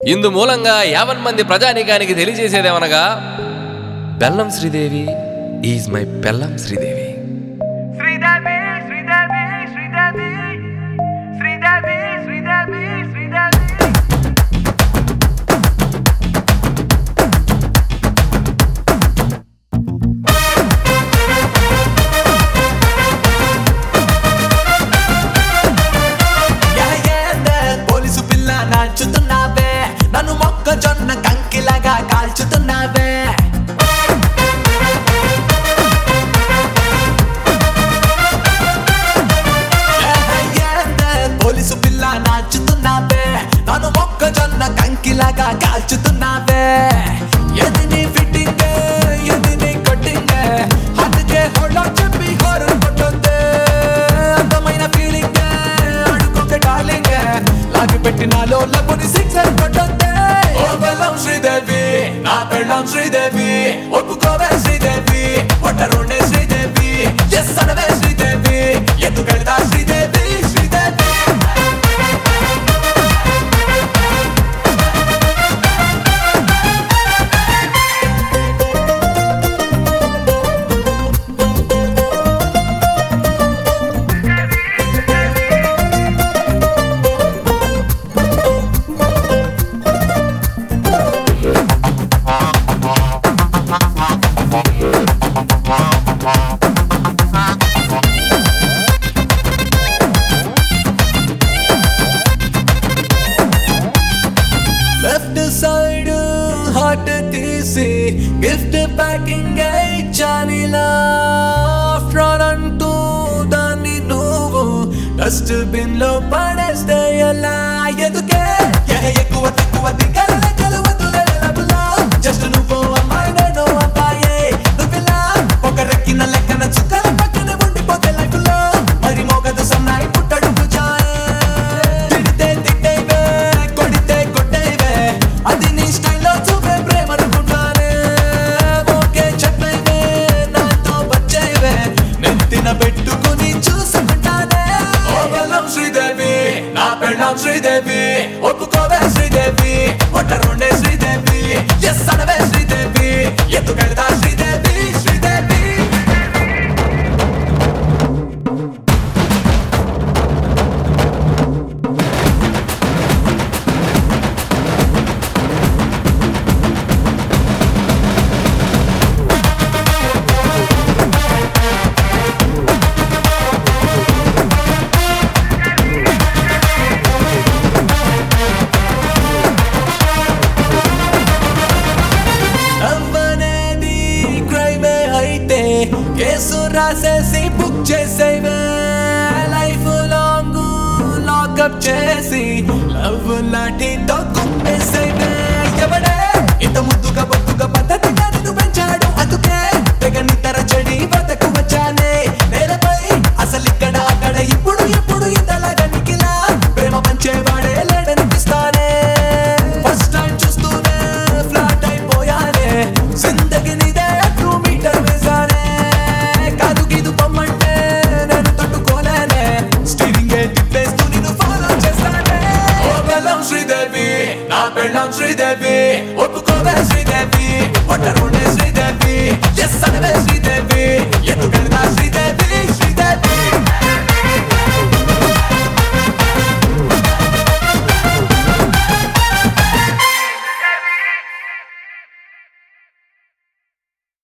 ఇందు మూలంగా యావన్ మంది ప్రజానీకానికి తెలియజేసేదేమనగా బెల్లం శ్రీదేవి ఈజ్ మై బెల్లం శ్రీదేవి శ్రీదేవి శ్రీదేవి శ్రీదేవి శ్రీదేవి శ్రీదేవి శ్రీదేవి ఎహయేందే పోలీసు పిల్ల నాచుతున్నావే నన్ను మొక్కజొన్న కంకిలాగా కాల్చుతున్నావే ఎహయేందే పోలీసు పిల్ల నాచుతున్నావే నన్ను మొక్కజొన్న కంకిలాగా కాల్చుతున్నావే ఎది నీ ఫిట్టింగ్ ఎది నీ కట్టింగ్ అందుకే హోళ్ళో చెప్పి హోరర్ కొట్టుందే అందమైన ఫీలింగ్ అడుగుకే డార్లింగ్ లాగి పెట్టినాలో లబ్బుని సిక్సర్ కొట్టుందే ఓ బెల్లం శ్రీదేవి నా పెళ్ళం శ్రీదేవి ఒప్పుకోవే శ్రీదేవి ఒట్టరుండే శ్రీదేవి ఎస్ అనవే శ్రీదేవి ఎందుకెళ్తా Sridevi Sridevi left side heart తీసి గిఫ్ట్ ప్యాకింగ్ ఇచ్చానిలా ఫ్రాడ్ అంటూ దాన్ని నువ్వు డస్ట్ బిన్ లో పడేస్తే ఎలా ఎందుకే ఏ ఎక్కువ తక్కువ దిగల లెక్కలు వద్దులేలబులా జస్ట్ నువ్వు అమ్మాయి నేను అబ్బాయే నువ్విలా ఒక రెక్కిన లెక్కన చుక్కల పక్కన ఉండిపోతే లైఫ్ లో మరి మోగదు సన్నాయి పుట్టడు భుజాయే తిడితే తిట్టేవే కొడితే కొట్టేవే అది నీ స్టైల్లో చూపే ప్రేమ అనుకుంటానే ఓకే చెప్పేవే నాతో వచ్చేవే నెత్తిన పెట్టుకుని చూసుకుంటానే ఓ బెల్లం శ్రీదేవి నా పెళ్ళం శ్రీదేవి ఒప్పుకోవే శ్రీదేవి ఒట్టరుండే శ్రీదేవి ఎస్ అనవే శ్రీదేవి ఎందుకెళ్తా శ్రీదేవి శ్రీదేవి నవ్వనేది క్రైమే అయితే కేసు రాసేసి బుక్ చేసేవే లైఫ్ లాంగ్ లాకప్ చేసి లవ్ లాఠీతో కుమ్మేసేవే ఎవడే ఇంత ముద్దుగా బొద్దుగా పద్ధతిగా నిన్ను పెంచాడు అందుకే తెగ నిద్ర చెడి బతకు వచ్చానే నేలపై అసలు ఇక్కడ అక్కడ ఇప్పుడు ఇప్పుడు ఇంతలాగా నిఖిలా ప్రేమ పంచేవాడే లేడనిపిస్తానే ఫస్ట్ టైం చూస్తూనే ఫ్లాట్ అయిపోయానే జిందగి నీదే టూ మీటర్ వేసానే కాదు గీదు పొమ్మంటే నేను తట్టుకోలేనే స్టీరింగ్ తిప్పేస్తూ నిన్ను ఫాలో చేస్తానే ఓ బెల్లం శ్రీదేవి నా పెళ్ళం శ్రీదేవి ఒప్పుకోవే శ్రీదేవి ఒట్టరుండే శ్రీదేవి ఎస్ అనవే శ్రీదేవి ఎందుకెళ్తా శ్రీదేవి